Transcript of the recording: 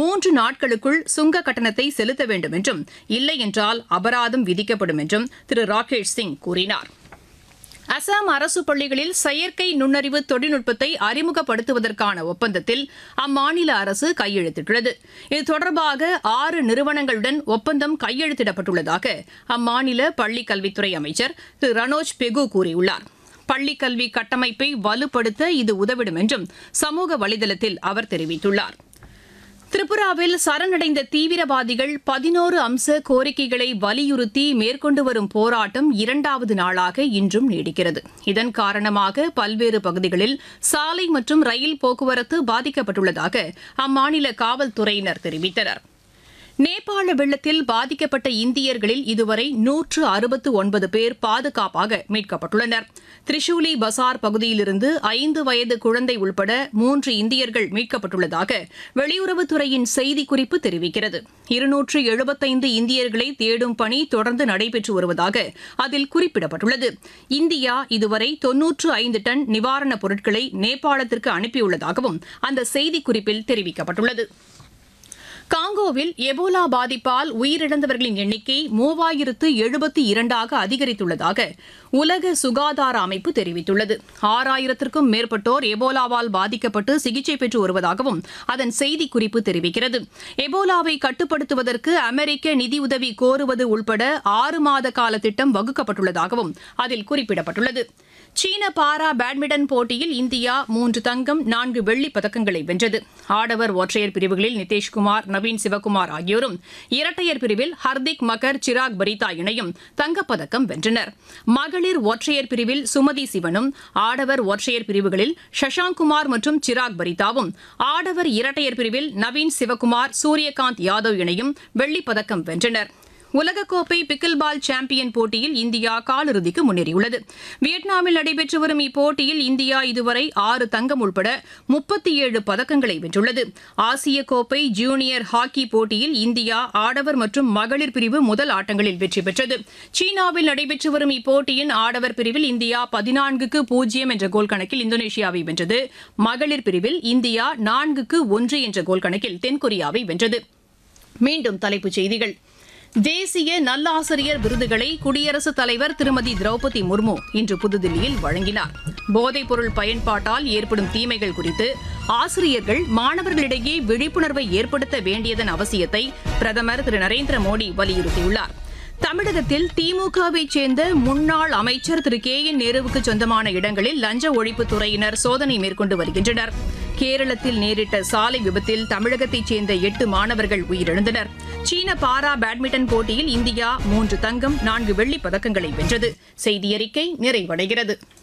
மூன்று நாட்களுக்குள் சுங்க கட்டணத்தை செலுத்த வேண்டும் என்றும் இல்லை என்றால் அபராதம் விதிக்கப்படும் என்றும் திரு ராகேஷ் சிங் கூறினார் அசாம் அரசு பள்ளிகளில் செயற்கை நுண்ணறிவு தொழில்நுட்பத்தை அறிமுகப்படுத்துவதற்கான ஒப்பந்தத்தில் அம்மாநில அரசு கையெழுத்திட்டுள்ளது இது தொடர்பாக ஆறு நிறுவனங்களுடன் ஒப்பந்தம் கையெழுத்திடப்பட்டுள்ளதாக அம்மாநில பள்ளிக் கல்வித்துறை அமைச்சர் திரு ரனோஜ் பெகு கூறியுள்ளார் பள்ளிக் கல்வி கட்டமைப்பை வலுப்படுத்த இது உதவிடும் என்றும் சமூக வலைதளத்தில் அவர் தெரிவித்துள்ளார் திரிபுராவில் சரணடைந்த தீவிரவாதிகள் பதினோரு அம்ச கோரிக்கைகளை வலியுறுத்தி மேற்கொண்டு வரும் போராட்டம் இரண்டாவது நாளாக இன்றும் நீடிக்கிறது இதன் காரணமாக பல்வேறு பகுதிகளில் சாலை மற்றும் ரயில் போக்குவரத்து பாதிக்கப்பட்டுள்ளதாக அம்மாநில காவல்துறையினர் தெரிவித்தனர் நேபாள வெள்ளத்தில் பாதிக்கப்பட்ட இந்தியர்களில் இதுவரை நூற்று அறுபத்து ஒன்பது பேர் பாதுகாப்பாக மீட்கப்பட்டுள்ளனர் திரிசூலி பசார் பகுதியிலிருந்து ஐந்து வயது குழந்தை உள்பட மூன்று இந்தியர்கள் மீட்கப்பட்டுள்ளதாக வெளியுறவுத்துறையின் செய்திக்குறிப்பு தெரிவிக்கிறது இருநூற்று எழுபத்தைந்து இந்தியர்களை தேடும் பணி தொடர்ந்து நடைபெற்று வருவதாக அதில் குறிப்பிடப்பட்டுள்ளது இந்தியா இதுவரை தொன்னூற்று ஐந்து டன் நிவாரணப் பொருட்களை நேபாளத்திற்கு அனுப்பியுள்ளதாகவும் அந்த செய்திக்குறிப்பில் தெரிவிக்கப்பட்டுள்ளது காங்கோவில் எபோலா பாதிப்பால் உயிரிழந்தவர்களின் எண்ணிக்கை மூவாயிரத்து எழுபத்தி இரண்டாக அதிகரித்துள்ளதாக உலக சுகாதார அமைப்பு தெரிவித்துள்ளது ஆறாயிரத்திற்கும் மேற்பட்டோர் எபோலாவால் பாதிக்கப்பட்டு சிகிச்சை பெற்று வருவதாகவும் அதன் செய்திக்குறிப்பு தெரிவிக்கிறது எபோலாவை கட்டுப்படுத்துவதற்கு அமெரிக்க நிதியுதவி கோருவது உள்பட ஆறு மாத கால திட்டம் வகுக்கப்பட்டுள்ளதாகவும் அதில் குறிப்பிடப்பட்டுள்ளது சீன பாரா பேட்மிண்டன் போட்டியில் இந்தியா மூன்று தங்கம் நான்கு வெள்ளிப் பதக்கங்களை வென்றது ஆடவர் ஒற்றையர் பிரிவுகளில் நிதிஷ்குமார் நவீன் சிவகுமார் ஆகியோரும் இரட்டையர் பிரிவில் ஹர்திக் மகர் சிராக் பரிதா இணையும் தங்கப்பதக்கம் வென்றனர் மகளிர் ஒற்றையர் பிரிவில் சுமதி சிவனும் ஆடவர் ஒற்றையர் பிரிவுகளில் சஷாங்குமார் மற்றும் சிராக் பரிதாவும் ஆடவர் இரட்டையர் பிரிவில் நவீன் சிவகுமார் சூரியகாந்த் யாதவ் இணையும் வெள்ளிப் பதக்கம் வென்றனர் உலகக்கோப்பை பிக்கில் பால் சாம்பியன் போட்டியில் இந்தியா காலிறுதிக்கு முன்னேறியுள்ளது வியட்நாமில் நடைபெற்று வரும் இப்போட்டியில் இந்தியா இதுவரை ஆறு தங்கம் உள்பட முப்பத்தி ஏழு பதக்கங்களை வென்றுள்ளது ஆசிய கோப்பை ஜூனியர் ஹாக்கி போட்டியில் இந்தியா ஆடவர் மற்றும் மகளிர் பிரிவு முதல் ஆட்டங்களில் வெற்றி பெற்றது சீனாவில் நடைபெற்று வரும் இப்போட்டியின் ஆடவர் பிரிவில் இந்தியா பதினான்குக்கு பூஜ்ஜியம் என்ற கோல் கணக்கில் இந்தோனேஷியாவை வென்றது மகளிர் பிரிவில் இந்தியா நான்குக்கு ஒன்று என்ற கோல் கணக்கில் தென்கொரியாவை வென்றது மீண்டும் தலைப்புச் செய்திகள் தேசிய நல்லாசிரியர் விருதுகளை குடியரசுத் தலைவர் திருமதி திரௌபதி முர்மு இன்று புதுதில்லியில் வழங்கினார் போதைப்பொருள் பயன்பாட்டால் ஏற்படும் தீமைகள் குறித்து ஆசிரியர்கள் மாணவர்களிடையே விழிப்புணர்வை ஏற்படுத்த வேண்டியதன் அவசியத்தை பிரதமர் திரு நரேந்திர மோடி வலியுறுத்தியுள்ளார் தமிழகத்தில் திமுகவை சேர்ந்த முன்னாள் அமைச்சர் திரு கே என் நேருவுக்கு சொந்தமான இடங்களில் லஞ்ச ஒழிப்புத் துறையினர் சோதனை மேற்கொண்டு வருகின்றனர் கேரளத்தில் நேரிட்ட சாலை விபத்தில் தமிழகத்தைச் சேர்ந்த எட்டு மாணவர்கள் உயிரிழந்தனர் சீன பாரா பேட்மிண்டன் போட்டியில் இந்தியா மூன்று தங்கம் நான்கு வெள்ளிப் பதக்கங்களை வென்றது செய்தியறிக்கை நிறைவடைகிறது